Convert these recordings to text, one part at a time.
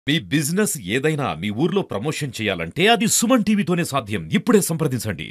మీ business ఏదైనా మీ ఊర్లో promotion చేయాలంటే అది సుమన్ టీవీతోనే సాధ్యం ఇప్పుడే సంప్రదించండి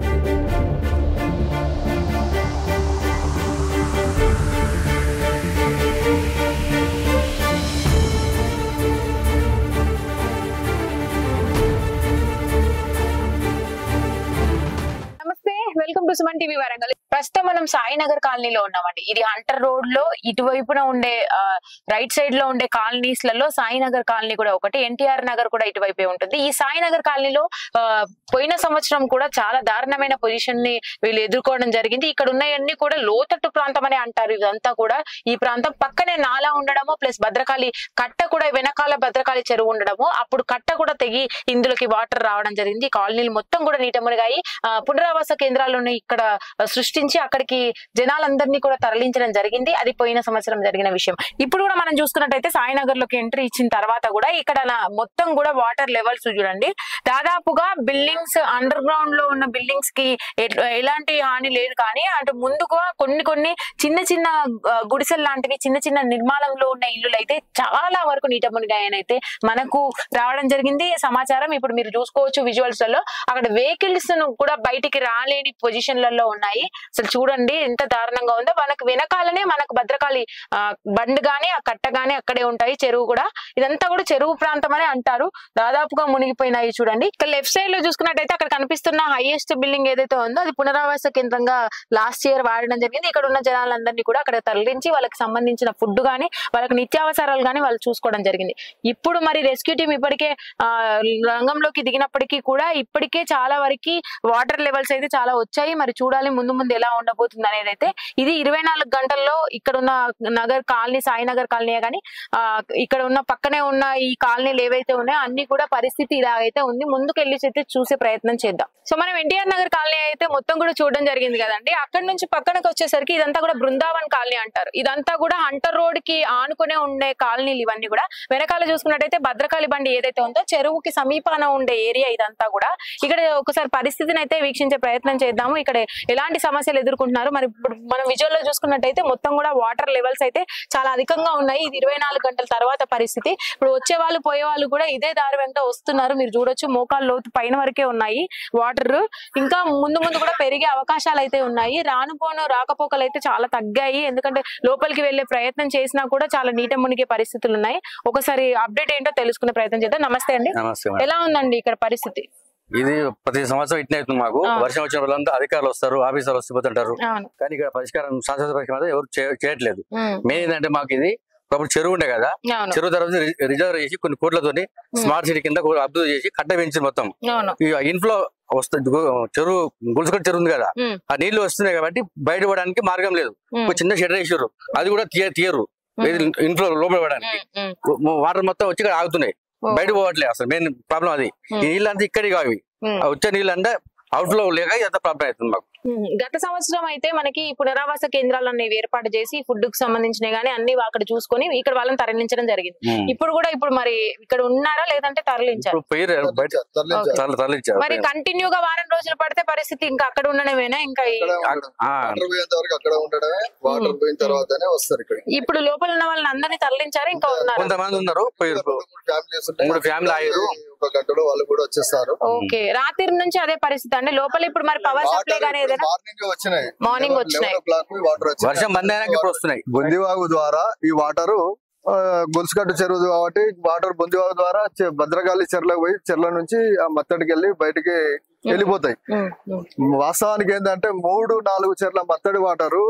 నమస్తే welcome to Suman TV Warangal ప్రస్తుతం మనం సాయినగర్ కాలనీలో ఉన్నామండి ఇది హంటర్ రోడ్ లో ఇటువైపున ఉండే ఆ, రైట్ సైడ్ లో ఉండే కాలనీస్ లలో సాయినగర్ కాలనీ కూడా ఒకటి ఎన్టీఆర్ నగర్ కూడా ఇటువైపే ఉంటుంది ఈ సాయినగర్ కాలనీలో ఆ, పోయిన సంవత్సరం కూడా చాలా దారుణమైన పొజిషన్ ని వీళ్ళు ఎదుర్కోవడం జరిగింది ఇక్కడ ఉన్నాయన్నీ కూడా లోతట్టు ప్రాంతం అని అంటారు ఇదంతా కూడా ఈ ప్రాంతం పక్కనే నాలా ఉండడము ప్లస్ భద్రకాళి కట్ట కూడా వెనకాల భద్రకాళి చెరువు ఉండడము అప్పుడు కట్ట కూడా తెగి ఇందులోకి వాటర్ రావడం జరిగింది ఈ కాలనీలు మొత్తం కూడా నీట మునిగాయి ఆ, పునరావాస కేంద్రాలను ఇక్కడ సృష్టించి అక్కడికి జనాలందరినీ కూడా తరలించడం జరిగింది అది పోయిన సంవత్సరం జరిగిన విషయం ఇప్పుడు కూడా మనం చూసుకున్నట్టయితే సాయినగర్ లోకి ఎంట్రీ ఇచ్చిన తర్వాత కూడా ఇక్కడ నా- మొత్తం కూడా వాటర్ లెవెల్స్ చూడండి దాదాపుగా బిల్డింగ్స్ అండర్ గ్రౌండ్ లో ఉన్న బిల్డింగ్స్ కి ఎట్- ఎలాంటి హాని లేదు కానీ అటు ముందుగా కొన్ని కొన్ని చిన్న చిన్న ఆ, గుడిసెలు లాంటివి చిన్న చిన్న నిర్మాణంలో ఉన్న ఇల్లులు అయితే చాలా వరకు నీట మునిగాయని అయితే మనకు రావడం జరిగింది సమాచారం ఇప్పుడు మీరు చూసుకోవచ్చు విజువల్స్ లలో అక్కడ వెహికల్స్ కూడా బయటికి రాలేని పొజిషన్లలో ఉన్నాయి అసలు చూడండి ఎంత దారుణంగా ఉందో మనకు వెనకాలనే మనకు భద్రకాళి ఆ, బండ్ గానీ ఆ కట్ట గానీ అక్కడే ఉంటాయి చెరువు కూడా ఇదంతా కూడా చెరువు ప్రాంతం అని అంటారు దాదాపుగా మునిగిపోయినాయి చూడండి ఇక్కడ లెఫ్ట్ సైడ్ లో చూసుకున్నట్టయితే అక్కడ కనిపిస్తున్న హైయెస్ట్ బిల్డింగ్ ఏదైతే ఉందో అది పునరావాస కేంద్రంగా లాస్ట్ ఇయర్ వాడడం జరిగింది ఇక్కడ ఉన్న జనాలందరినీ కూడా అక్కడ తరలించి వాళ్ళకి సంబంధించిన ఫుడ్ గానీ వాళ్ళకి నిత్యావసరాలు గానీ వాళ్ళు చూసుకోవడం జరిగింది ఇప్పుడు మరి రెస్క్యూ టీం ఇప్పటికే ఆ రంగంలోకి దిగినప్పటికీ కూడా ఇప్పటికే చాలా వరకు వాటర్ లెవెల్స్ అయితే చాలా వచ్చాయి మరి చూడాలి ముందు ముందు ఎలా ఉండబోతుంది అనేది అయితే ఇది ఇరవై నాలుగు గంటల్లో ఇక్కడ ఉన్న నగర్ కాలనీ సాయినగర్ కాలనీ కానీ ఆ ఇక్కడ ఉన్న పక్కనే ఉన్న ఈ కాలనీలు ఏవైతే ఉన్నాయో అన్ని కూడా పరిస్థితి ఇలాగైతే ఉంది ముందుకు వెళ్ళి అయితే చూసే ప్రయత్నం చేద్దాం సో మనం ఎన్టీఆర్ నగర్ కాలనీ అయితే మొత్తం కూడా చూడడం జరిగింది కదండి అక్కడ నుంచి పక్కనకి వచ్చేసరికి ఇదంతా కూడా బృందావన్ కాలనీ అంటారు ఇదంతా కూడా హంటర్ రోడ్ కి ఆనుకునే ఉండే కాలనీలు ఇవన్నీ కూడా వెనకాల చూసుకున్నట్టయితే భద్రకాళి బండి ఏదైతే ఉందో చెరువుకి సమీపాన ఉండే ఏరియా ఇదంతా కూడా ఇక్కడ ఒకసారి పరిస్థితిని అయితే వీక్షించే ప్రయత్నం చేద్దాము ఇక్కడ ఎలాంటి సమస్యలు ఎదుర్కొంటున్నారు మరి ఇప్పుడు మనం విజువల్ లో చూసుకున్నట్టయితే మొత్తం కూడా వాటర్ లెవెల్స్ అయితే చాలా అధికంగా ఉన్నాయి ఇది ఇరవై నాలుగు గంటల తర్వాత పరిస్థితి ఇప్పుడు వచ్చే వాళ్ళు పోయే వాళ్ళు కూడా ఇదే దారి వెంట వస్తున్నారు మీరు చూడొచ్చు మోకాలు లోతు పైన వరకే ఉన్నాయి వాటర్ ఇంకా ముందు ముందు కూడా పెరిగే అవకాశాలు అయితే ఉన్నాయి రాను పోను రాకపోకలు అయితే చాలా తగ్గాయి ఎందుకంటే లోపలికి వెళ్లే ప్రయత్నం చేసినా కూడా చాలా నీట మునిగే పరిస్థితులు ఉన్నాయి ఒకసారి అప్డేట్ ఏంటో తెలుసుకునే ప్రయత్నం చేద్దాం నమస్తే అండి నమస్తే మేడం. ఎలా ఉందండి ఇక్కడ పరిస్థితి ఇది ప్రతి సంవత్సరం ఇట్నే అవుతుంది మాకు ఆ. వర్షం వచ్చిన వాళ్ళంతా అధికారులు వస్తారు ఆఫీసర్లు వస్తుంటారు అవును కానీ ఇక్కడ పరిష్కారం శాశ్వత పరిష్కారం అయితే ఎవరు చే- చేయట్లేదు ఉమ్, మెయిన్ ఏంటంటే మాకు ఇది ఒకప్పుడు చెరువు ఉండే కదా అవును చెరువు తర్వాత రి- రిజర్వ్ చేసి కొన్ని కోట్లతోని స్మార్ట్ సిటీ కింద అభివృద్ధి చేసి కట్ట పెంచి మొత్తం అవును ఈ ఇన్ఫ్లో వస్తుంది గు- చెరువు గుల్సుకట్ చెరువు ఉంది కదా ఉమ్, ఆ నీళ్లు వస్తున్నాయి కాబట్టి బయట పడడానికి మార్గం లేదు ఉమ్, ఒక చిన్న షెడ్ వేసారు అది కూడా తీయ తీయరు ఉమ్, ఇన్ఫ్లో లోపల పడడానికి ఉమ్, ఉమ్, వాటర్ మొత్తం వచ్చి ఇక్కడ ఆగుతున్నాయి ఓ, బయట పోవట్లేదు అసలు మెయిన్ ప్రాబ్లం అది ఉమ్. ఈ నీళ్ళంతా ఇక్కడికి అవి ఉమ్. ఆ వచ్చే నీళ్ళంతా అవుట్ ఫ్లో లేక ఎంత ప్రాబ్లం అవుతుంది మాకు ఉమ్, గత సంవత్సరం అయితే మనకి పునరావాస కేంద్రాలు అనేవి ఏర్పాటు చేసి ఫుడ్ కు సంబంధించినవి కానీ అన్ని అక్కడ చూసుకొని ఇక్కడ వాళ్ళని తరలించడం జరిగింది ఇప్పుడు కూడా ఇప్పుడు మరి ఇక్కడ ఉన్నారా లేదంటే తరలించారు ఇప్పుడు పోయి బయట తరలించారు. తరలి- తరలించారు మరి కంటిన్యూగా వారం రోజులు పడితే పరిస్థితి ఇంకా అక్కడ ఉండడమేనా ఇంకా ఈ- అక్కడే ఉండడం. ఆ, వాటర్ పోయేంత వరకు అక్కడ ఉండడమే వాటర్ పోయిన తర్వాతనే వస్తారు ఇక్కడ ఇప్పుడు లోపల ఉన్న వాళ్ళని అందరినీ తరలించారు ఇంకా ఉన్నారు కొంతమంది ఉన్నారు పోయి మూడు ఫ్యామిలీస్ ఉంటాయి మూడు ఫ్యామిలీ అయ్యారు. ఒక గంటలో వాళ్ళు కూడా వచ్చేస్తారు ఓకే రాత్రి నుంచి అదే పరిస్థితి అండి లోపల ఇప్పుడు మరి పవర్ సప్లై కానీ ఏదైనా మార్నింగ్ వచ్చినాయి Morning వచ్చినాయి. క్లాక్ వాటర్ వర్షం బంద్ అయినాక ఇప్పుడు వస్తున్నాయి బొందివాగు ద్వారా ఈ వాటర్ గొలుసుకట్టు చెరువు కాబట్టి వాటర్ బొందివాగు ద్వారా చె- భద్రకాళి చెర్లకు పోయి చెర్ల నుంచి ఆ మత్తడికి వెళ్ళి బయటికి వెళ్ళిపోతాయి ఉమ్, ఉమ్, వాస్తవానికి ఏంటంటే మూడు నాలుగు చెర్ల మత్తడి వాటరు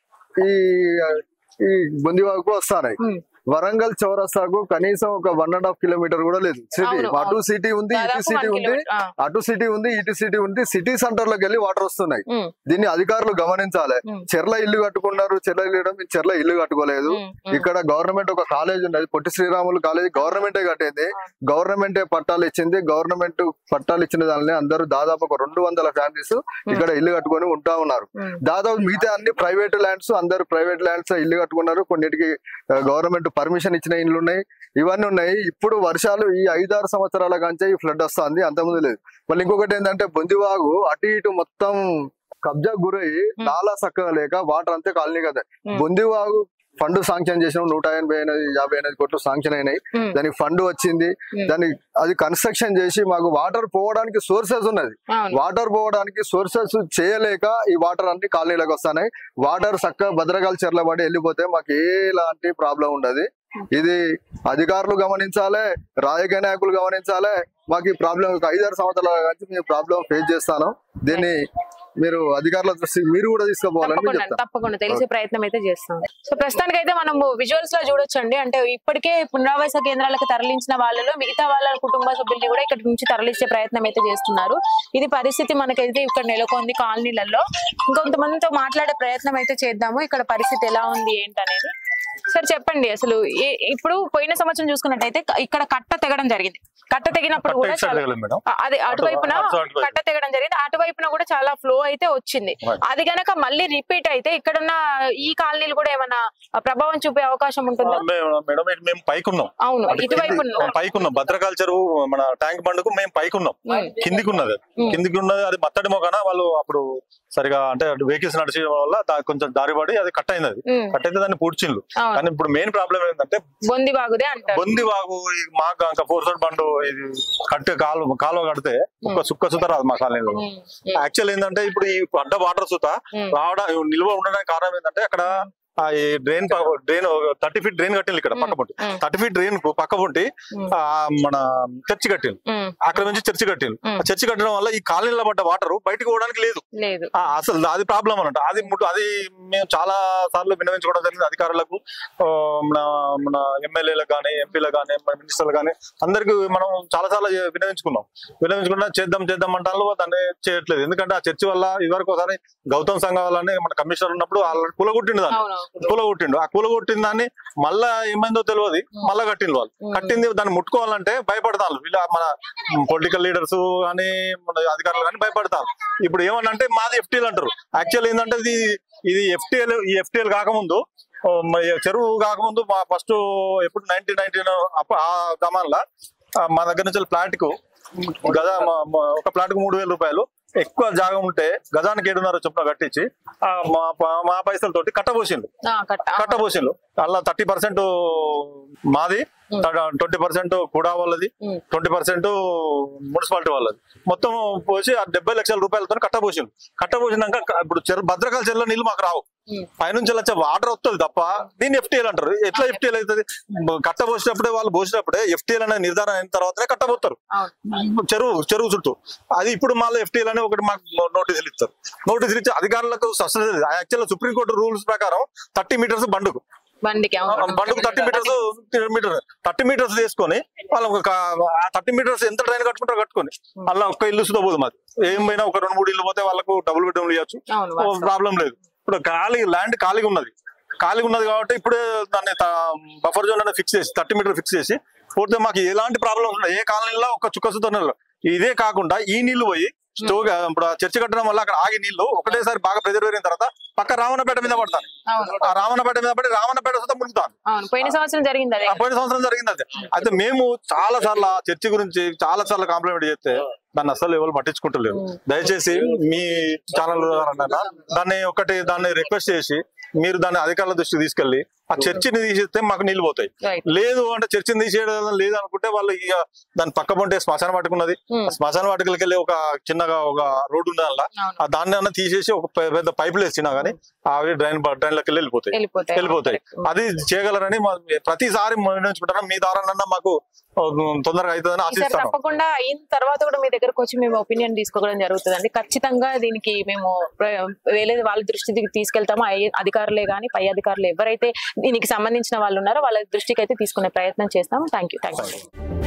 ఈ ఈ బొందివాగుకు వస్తాయి ఉమ్. వరంగల్ చౌరస్తాకు కనీసం ఒక వన్ అండ్ హాఫ్ కిలోమీటర్ కూడా లేదు సిటీ అవును, అటు అవును. సిటీ ఉంది ఇటు దాదాపు సిటీ one ఉంది kilometer. ఆ, అటు సిటీ ఉంది ఇటు సిటీ ఉంది సిటీ సెంటర్ లోకి వెళ్ళి వాటర్ వస్తున్నాయి ఉమ్, దీన్ని అధికారులు గమనించాలి ఉమ్. చెర్ల ఇల్లు కట్టుకున్నారు చెర్ల ఇల్లు ఇవ్వడం, చెర్ల ఇల్లు కట్టుకోలేదు ఉమ్, ఉమ్. ఇక్కడ గవర్నమెంట్ ఒక కాలేజ్ ఉన్నది పొట్టి శ్రీరాములు కాలేజ్ గవర్నమెంటే కట్టింది గవర్నమెంటే పట్టాలు ఇచ్చింది గవర్నమెంట్ పట్టాలు ఇచ్చిన దానిని అందరూ దాదాపు ఒక రెండు వందల ఫ్యామిలీస్ ఇక్కడ ఇల్లు కట్టుకొని ఉంటా ఉన్నారు ఉమ్. దాదాపు మిగతా అన్ని ప్రైవేట్ ల్యాండ్స్ అందరు ప్రైవేట్ ల్యాండ్స్ ఇల్లు కట్టుకున్నారు కొన్నిటికి గవర్నమెంట్ పర్మిషన్ ఇచ్చిన ఇండ్లు ఉన్నాయి ఇవన్నీ ఉన్నాయి ఇప్పుడు వర్షాలు ఈ ఐదారు సంవత్సరాల కంచే ఈ ఫ్లడ్ వస్తుంది అంతకుముందు లేదు మళ్ళీ ఇంకొకటి ఏంటంటే బొందివాగు అటు ఇటు మొత్తం కబ్జా గురై నాలా చక్కగా లేక వాటర్ అంతే కాలనీ కదా Hmm. బొందివాగు ఫండ్ శాంక్షన్ చేసినాం నూట ఎనభై ఎనిమిది యాభై ఎనిమిది కోట్లు శాంక్షన్ అయినాయి ఉమ్, దానికి ఫండ్ వచ్చింది ఉమ్. దానికి అది కన్స్ట్రక్షన్ చేసి మాకు వాటర్ పోవడానికి సోర్సెస్ ఉన్నది అవును వాటర్ పోవడానికి సోర్సెస్ చేయలేక ఈ వాటర్ అన్ని కాలనీలకు వస్తున్నాయి వాటర్ చక్కగా భద్రకాల చెర్ల పడి వెళ్ళిపోతే మాకు ఎలాంటి ప్రాబ్లం ఉండదు ఇది అధికారులు గమనించాలి రాజకీయ నాయకులు గమనించాలి మాకు ఈ ప్రాబ్లం ఒక ఐదారు సంవత్సరాల నుంచి మేము ప్రాబ్లం ఫేస్ చేస్తాను దీన్ని మీరు అధికారుల దృష్టి మీరు కూడా తీసుకుపోవాలని నేను తప్పకుండా చెప్తాను తప్పకుండా తెలిసే ప్రయత్నం అయితే చేస్తాం సో ప్రస్తుతానికి అయితే మనం విజువల్స్ లో చూడొచ్చండి అంటే ఇప్పటికే పునరావాస కేంద్రాలకు తరలించిన వాళ్ళలో మిగతా వాళ్ళ కుటుంబ సభ్యుల్ని కూడా ఇక్కడ నుంచి తరలించే ప్రయత్నం అయితే చేస్తున్నారు ఇది పరిస్థితి మనకైతే ఇక్కడ నెలకొంది కాలనీలలో ఇంకొంతమందితో మాట్లాడే ప్రయత్నం అయితే చేద్దాము ఇక్కడ పరిస్థితి ఎలా ఉంది ఏంటనేది సార్ చెప్పండి అసలు ఏ- ఇప్పుడు పోయిన సంవత్సరం చూసుకున్నట్టయితే ఇక్కడ కట్ట తెగడం జరిగింది కట్ట తెగినప్పుడు కూడా చాలా మేడం ఆ, అదే అటువైపున అటు- అటువైపు. కట్ట తెగడం జరిగింది అటువైపున కూడా చాలా ఫ్లో అయితే వచ్చింది Right. అది గనక మళ్ళీ రిపీట్ అయితే ఇక్కడున్న ఈ కాలనీలు కూడా ఏమైనా ప్రభావం చూపే అవకాశం ఉంటుందా మేడం ఇటు మేము పైకున్నాం అవును అటు ఇటువైపు కింది- మేము పైకున్నాం భద్రకాళ చెరువు మన ట్యాంక్ బండుకు మేము పైకున్నాం ఉమ్. కిందికి ఉన్నది అది. ఉమ్. కిందికి ఉన్నది అది మత్తడి మొగన వాళ్ళు అప్పుడు సరిగా అంటే వెహికల్స్ నడిచే వల్ల దా- కొంచెం దారి పడి అది కట్ అయింది అది ఉమ్. కట్ అయితే దాన్ని పూడ్చిండ్లు అవును. కానీ ఇప్పుడు మెయిన్ ప్రాబ్లం ఏంటంటే బొంది బాగుదే అంటారు బొంది వాగు ఈ మాకు ఇంకా ఫోర్ సైడ్ బండు ఇది కట్టే కాలువ కాలువ కడితే ఒక్క సుక్క సుత రాదు మా కాలనీలో ఉమ్. యాక్చువల్ ఏంటంటే ఇప్పుడు ఈ అడ్డ వాటర్ సుత ఉమ్. రావడం నిల్వ ఉండడానికి కారణం ఏంటంటే అక్కడ ఆ ఈ drain drain thirty feet drain కట్టింది ఇక్కడ పక్క పొంటి ఉమ్. థర్టీ ఫీట్ డ్రైన్ కు పక్క పొంటి ఉమ్. ఆ మన చర్చి కట్టింది ఉమ్. అక్కడ నుంచి చర్చి కట్టింది ఉమ్. ఆ చర్చి కట్టడం వల్ల ఈ కాలనీలో పడ్డ వాటర్ బయటకు పోవడానికి లేదు లేదు ఆ, అసలు అది ప్రాబ్లం అన్నట్టు అది ముట్టు- అది మేము చాలా సార్లు విన్నవించుకోవడం జరిగింది అధికారులకు ఆ, మన మన ఎమ్మెల్యేలకు కానీ ఎంపీలకు కానీ మినిస్టర్లు కానీ అందరికి మనం చాలా సార్లు విన్నవించుకున్నాం విన్నవించుకున్నా చేద్దాం చేద్దాం అంటారు దాన్ని చేయట్లేదు ఎందుకంటే ఆ చర్చి వల్ల ఇదివరకు ఒకసారి గౌతమ్ సంఘ వాళ్ళని మన కమిషనర్ ఉన్నప్పుడు వాళ్ళు కూలగొట్టిండు దాన్ని అవును కూలగొట్టిండు ఆ కూలగొట్టిన దాన్ని మళ్ళా ఏమైందో తెలియదు మళ్ళా కట్టిండు వాళ్ళు ఉమ్. కట్టింది దాన్ని ముట్టుకోవాలంటే భయపడతారు వీళ్ళ మన పొలిటికల్ లీడర్స్ కానీ మన అధికారులు కానీ భయపడతారు ఇప్పుడు ఏమనంటే మాది ఎఫ్టీఎల్ అంటారు యాక్చువల్ ఏంటంటే ఇది ఇది ఎఫ్టీఎల్ ఈ ఎఫ్టీఎల్ కాకముందు ఓ, మరి చెరువు కాకముందు మా ఫస్ట్ ఎప్పుడు నైన్టీన్ నైన్టీన్ ఆ గమాన్లా ఆ, మా దగ్గర నుంచి ప్లాట్ కు గజ మా- మా- ఒక ప్లాట్ కు మూడు వేల రూపాయలు ఎక్కువ జాగం ఉంటే గజానికి ఏడున్నర చొప్పున కట్టించి ఆ, మా ప- మా పైసలతోటి కట్టబోసిండు ఆ, కట్ట కట్టబోసిండు అలా థర్టీ పర్సెంట్ మాది ట్వంటీ పర్సెంట్ కూడా వాళ్ళది ఉమ్. ట్వంటీ పర్సెంట్ మున్సిపాలిటీ వాళ్ళది మొత్తం పోసి ఆ డెబ్బై లక్షల రూపాయలతో కట్టబోసిండు కట్టబోసినాక క- ఇప్పుడు చెరు భద్రకాల చెరువులో నీళ్ళు మాకు రావు ఉమ్. పైనుంచి వచ్చే వాటర్ వస్తుంది తప్ప దీన్ని ఎఫ్టీఎల్ అంటారు ఎట్లా ఎఫ్టీఎల్ అవుతుంది కట్టబోసినప్పుడే వాళ్ళు పోసినప్పుడే ఎఫ్టీఎల్ అనేది నిర్ధారణ అయిన తర్వాతనే కట్టబోతారు అవును చెరువు చెరువు చుట్టూ అది ఇప్పుడు మళ్ళీ ఎఫ్టీఎల్ అని ఒకటి మాకు నోటీసులు ఇస్తారు నోటీసులు ఇచ్చి అధికారులకు సస్టైన్ యాక్చువల్ సుప్రీంకోర్టు రూల్స్ ప్రకారం థర్టీ మీటర్స్ బండుకు బండికి అవును బండుకు thirty meters meter thirty meters తీసుకొని వాళ్ళు ఒక ఆ థర్టీ మీటర్స్ ఎంత ట్రైన్ కట్టుకుంటారో కట్టుకొని అలా ఒక్క ఇల్లు సుధా పోదు మాది ఏం పోయినా ఒక రెండు మూడు ఇల్లు పోతే వాళ్ళకు డబుల్ బెడ్రూమ్ ఇవ్వచ్చు అవును వాస్తవం. ప్రాబ్లం లేదు ఇప్పుడు ఖాళీ ల్యాండ్ ఖాళీగా ఉన్నది ఖాళీగా ఉన్నది కాబట్టి ఇప్పుడే దాన్ని బఫర్ జోన్ అనేది ఫిక్స్ చేసి థర్టీ మీటర్ ఫిక్స్ చేసి పోతే మాకు ఎలాంటి ప్రాబ్లమ్స్ ఉన్నాయి ఏ కాలనీలో ఒక చుక్క సుత ఇదే కాకుండా ఈ నీళ్లు పోయి స్టోర్ ఇప్పుడు ఆ చర్చ కట్టడం వల్ల అక్కడ ఆగి నీళ్లు ఒకటేసారి బాగా ప్రెజర్ అయిన తర్వాత పక్క రావణపేట మీద పడతాను అవును ఆ రావణపేట మీద పడి రావణపేట సుత మునుగుతాను అవును పోయిన సంవత్సరం జరిగింది అదే ఆ పోయిన సంవత్సరం జరిగింది అది అయితే మేము చాలా సార్లు ఆ చర్చి గురించి చాలా సార్లు కాంప్లిమెంట్ చేస్తే దాన్ని అసలు ఎవరు పట్టించుకుంటలేరు దయచేసి మీ ఛానల్ దాన్ని ఒకటి దాన్ని రిక్వెస్ట్ చేసి మీరు దాన్ని అధికారుల దృష్టికి తీసుకెళ్లి ఆ చర్చిని తీసేస్తే మాకు నీళ్లు పోతాయి రైట్ లేదు అంటే చర్చిని తీసేయడం లేదు అనుకుంటే వాళ్ళు ఇక దాని పక్క పొంటే శ్మశాన వాటిక ఉన్నది Hmm. ఆ శ్మశాన వాటికలకి వెళ్ళి ఒక చిన్నగా ఒక రోడ్డు ఉంది అందులో అవును. ఆ దాన్ని అన్న తీసేసి ఒక పె- పెద్ద పైపులు వేసినా గానీ అవి డ్రైన్ డ్రైన్లకి వెళ్ళి వెళ్ళిపోతాయి వెళ్ళిపోతాయి వెళ్ళిపోతాయి అది చేయగలరని మా- ప్రతిసారి నిర్ణయించుకుంటారా మీ ద్వారా మాకు ఆ, తొందరగా అవుతుందని ఈసారి ఆశిస్తాను తప్పకుండా అయిన తర్వాత కూడా మీ దగ్గరకు వచ్చి మేము ఒపీనియన్ తీసుకోవడం జరుగుతుందండి ఖచ్చితంగా దీనికి మేము ప్ర- వేరే వాళ్ళ దృష్టికి తీసుకెళ్తాము ఐ- అధికారులే కానీ పై అధికారులు ఎవరైతే దీనికి సంబంధించిన వాళ్ళు ఉన్నారో వాళ్ళ దృష్టికి అయితే తీసుకునే ప్రయత్నం చేస్తాము థ్యాంక్ యూ థ్యాంక్ యూ